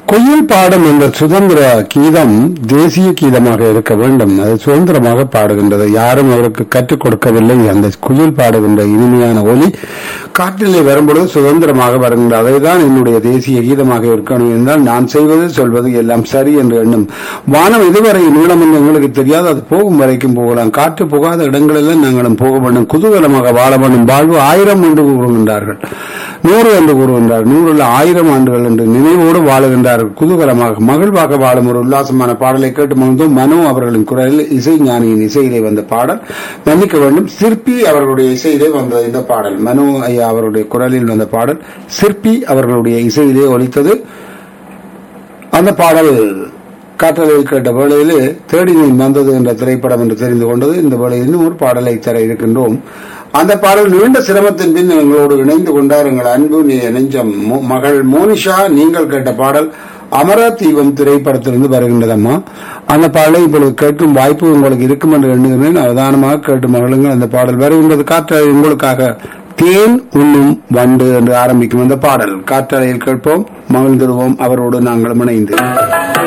குயில் பாடும் இந்த சுதந்திர கீதம் தேசிய கீதமாக இருக்க வேண்டும் அது சுதந்திரமாக பாடுகின்றது யாரும் அவருக்கு கற்றுக் கொடுக்கவில்லை அந்த குயில் பாடுகின்ற இனிமையான ஒலி காற்றிலே வரும்பொழுது சுதந்திரமாக வருகின்றது அதைதான் என்னுடைய தேசிய கீதமாக இருக்கணும் என்றால் நான் செய்வது சொல்வது எல்லாம் சரி என்று எண்ணும் வானம் இதுவரை நீளம் என்று எங்களுக்கு தெரியாது அது போகும் வரைக்கும் போகலாம் காற்று புகாத இடங்களெல்லாம் நாங்களும் போக வேண்டும் குதூகலமாக வாழ வேண்டும் வாழ்வு ஆயிரம் என்று கூறுகின்றார்கள் நூறு என்று கூறுகின்றார் நூறுல ஆயிரம் ஆண்டுகள் என்று நினைவோடு வாழுகின்றார்கள் குதூகலமாக மகிழ்வாக வாழும் ஒரு உல்லாசமான பாடலை கேட்டு மகிழ்ந்தோம் மனோ அவர்களின் குரலில் இசை ஞானியின் இசையிலே வந்த பாடல் மன்னிக்க வேண்டும் சிற்பி அவர்களுடைய இசையிலே வந்த இந்த பாடல் மனோ ஐயா அவருடைய குரலில் வந்த பாடல் சிற்பி அவர்களுடைய இசையிலே ஒலித்தது அந்த பாடல் காற்றலையில் கேட்ட வேளையிலே தேடினேன் வந்தது என்ற திரைப்படம் என்று தெரிந்து கொண்டது இந்த வேளையில் இன்னும் ஒரு பாடலை தர இருக்கின்றோம் அந்த பாடல் நீண்ட சிரமத்தின் பின் எங்களோடு இணைந்து கொண்டார் எங்கள் அன்பு நீ நெஞ்சம் மோ- மகள் மோனிஷா நீங்கள் கேட்ட பாடல் அமர தீபம் திரைப்படத்திலிருந்து வருகின்றதம்மா அந்த பாடலை இப்பொழுது கேட்கும் வாய்ப்பு உங்களுக்கு இருக்கும் என்று எண்ணுகிறேன் அவதானமாக கேட்டு மகளுங்கள் அந்த பாடல் வருகின்றது காற்றை உங்களுக்காக தேன் உண்ணும் வண்டு என்று ஆரம்பிக்கும் அந்த பாடல் காற்றலையில் கேட்போம் மகிழ்ந்திருவோம் அவரோடு நாங்கள் இணைந்து